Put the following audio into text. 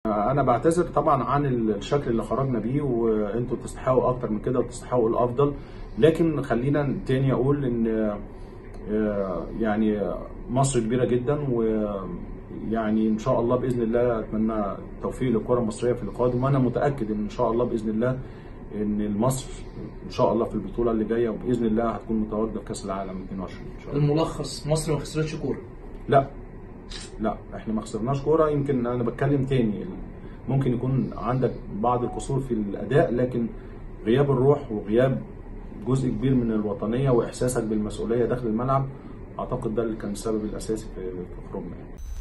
انا بعتذر طبعا عن الشكل اللي خرجنا بيه وانتوا تستحقوا اكتر من كده وتستحقوا الافضل لكن خلينا تاني اقول ان آه، يعني مصر كبيره جدا ويعني ان شاء الله باذن الله اتمنى التوفيق للكره المصريه في القادم وانا متاكد ان ان شاء الله باذن الله ان مصر ان شاء الله في البطوله اللي جايه وباذن الله هتكون متواجده في كاس العالم 22 ان شاء الله الملخص مصر ما خسرتش كوره لا لا احنا ما خسرناش كوره يمكن انا بتكلم تاني ممكن يكون عندك بعض القصور في الاداء لكن غياب الروح وغياب جزء كبير من الوطنيه واحساسك بالمسؤوليه داخل الملعب اعتقد ده اللي كان السبب الاساسي في في خروجنا يعني.